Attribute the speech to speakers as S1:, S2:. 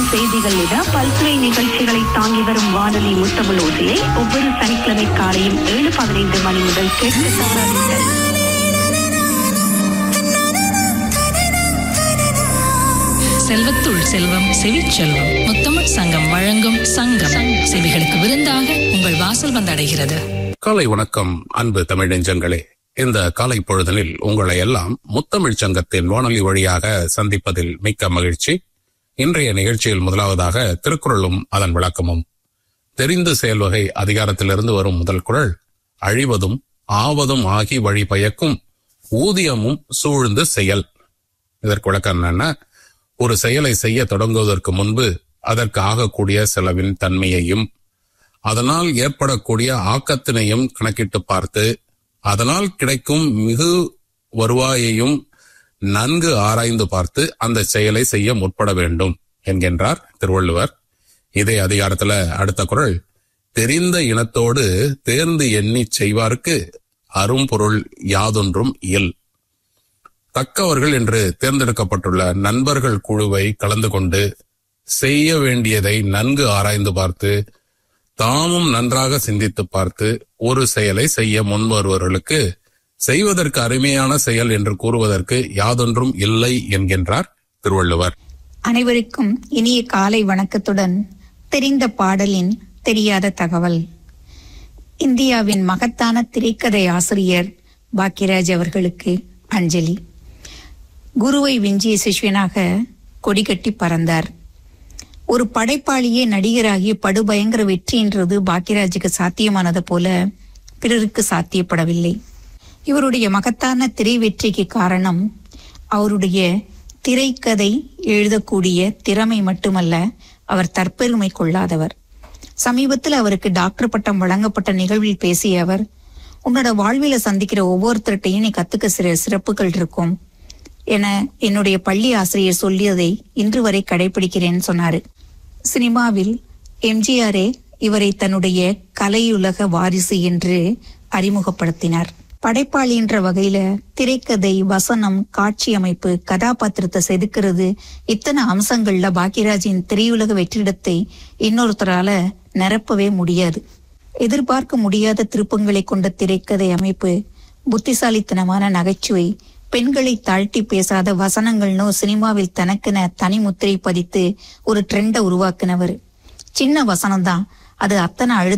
S1: செய்திகள் என பல்துறை நிகழ்ச்சிகளை தாங்கி வரும் வானொலி முத்தமிழ் ஓசையை ஒவ்வொரு சனிக்கிழமை காலையும் ஏழு பதினைந்து மணி முதல் கேட்க தவறாதீர்கள்
S2: செல்வத்துள் செல்வம் செவிச்செல்வம் முத்தமிழ் சங்கம் வழங்கும் சங்கம் செவிகளுக்கு விருந்தாக உங்கள் வாசல் வந்தடைகிறது
S3: காலை வணக்கம் அன்பு தமிழ் நெஞ்சங்களே இந்த காலை பொழுதனில் உங்களை எல்லாம் முத்தமிழ் சங்கத்தின் வானொலி வழியாக சந்திப்பதில் மிக்க மகிழ்ச்சி இன்றைய நிகழ்ச்சியில் முதலாவதாக திருக்குறளும் அதன் விளக்கமும் தெரிந்து செயல்வகை அதிகாரத்திலிருந்து வரும் முதல் குறள் அழிவதும் ஆவதும் ஆகி வழி பயக்கும் ஊதியமும் சூழ்ந்து செயல் இதற்கு விளக்கம் என்னன்னா ஒரு செயலை செய்ய தொடங்குவதற்கு முன்பு அதற்கு ஆகக்கூடிய செலவின் தன்மையையும் அதனால் ஏற்படக்கூடிய ஆக்கத்தினையும் கணக்கிட்டு பார்த்து அதனால் கிடைக்கும் மிகு வருவாயையும் நன்கு ஆராய்ந்து பார்த்து அந்த செயலை செய்ய முற்பட வேண்டும் என்கின்றார் திருவள்ளுவர் இதே அதிகாரத்துல அடுத்த குறள் தெரிந்த இனத்தோடு தேர்ந்து எண்ணி செய்வார்க்கு அரும்பொருள் யாதொன்றும் இயல் தக்கவர்கள் என்று தேர்ந்தெடுக்கப்பட்டுள்ள நண்பர்கள் குழுவை கலந்து கொண்டு செய்ய வேண்டியதை நன்கு ஆராய்ந்து பார்த்து தாமும் நன்றாக சிந்தித்து பார்த்து ஒரு செயலை செய்ய முன்வருவர்களுக்கு செய்வதற்கு அருமையான செயல் என்று கூறுவதற்கு யாதொன்றும் இல்லை என்கின்றார் திருவள்ளுவர்
S4: அனைவருக்கும் இனிய காலை வணக்கத்துடன் தெரிந்த பாடலின் தெரியாத தகவல் இந்தியாவின் மகத்தான திரைக்கதை ஆசிரியர் பாக்கியராஜ் அவர்களுக்கு அஞ்சலி குருவை விஞ்சிய சிஷ்யனாக கொடிகட்டி பறந்தார் ஒரு படைப்பாளியே நடிகராகி படுபயங்கர வெற்றின்றது பாக்கியராஜுக்கு சாத்தியமானது போல பிறருக்கு சாத்தியப்படவில்லை இவருடைய மகத்தான திரை வெற்றிக்கு காரணம் அவருடைய திரைக்கதை எழுதக்கூடிய திறமை மட்டுமல்ல அவர் தற்பெருமை கொள்ளாதவர் சமீபத்தில் அவருக்கு டாக்டர் பட்டம் வழங்கப்பட்ட நிகழ்வில் பேசிய அவர் உன்னோட வாழ்வில சந்திக்கிற ஒவ்வொருத்தர்கிட்டையும் நீ கத்துக்க சில சிறப்புகள் இருக்கும் என என்னுடைய பள்ளி ஆசிரியர் சொல்லியதை இன்று வரை கடைபிடிக்கிறேன்னு சொன்னாரு சினிமாவில் எம்ஜிஆரே இவரை தன்னுடைய கலையுலக வாரிசு என்று அறிமுகப்படுத்தினார் படைப்பாளி என்ற வகையில திரைக்கதை வசனம் காட்சி அமைப்பு கதாபாத்திரத்தை செதுக்கிறது இத்தனை அம்சங்கள்ல பாக்கியராஜின் திரையுலக வெற்றிடத்தை இன்னொருத்தரால நிரப்பவே முடியாது எதிர்பார்க்க முடியாத திருப்பங்களை கொண்ட திரைக்கதை அமைப்பு புத்திசாலித்தனமான நகைச்சுவை பெண்களை தாழ்த்தி பேசாத வசனங்கள்னோ சினிமாவில் தனக்கென தனி முத்திரை பதித்து ஒரு ட்ரெண்டை உருவாக்குனவர் சின்ன வசனம் தான் அது அத்தனை அழு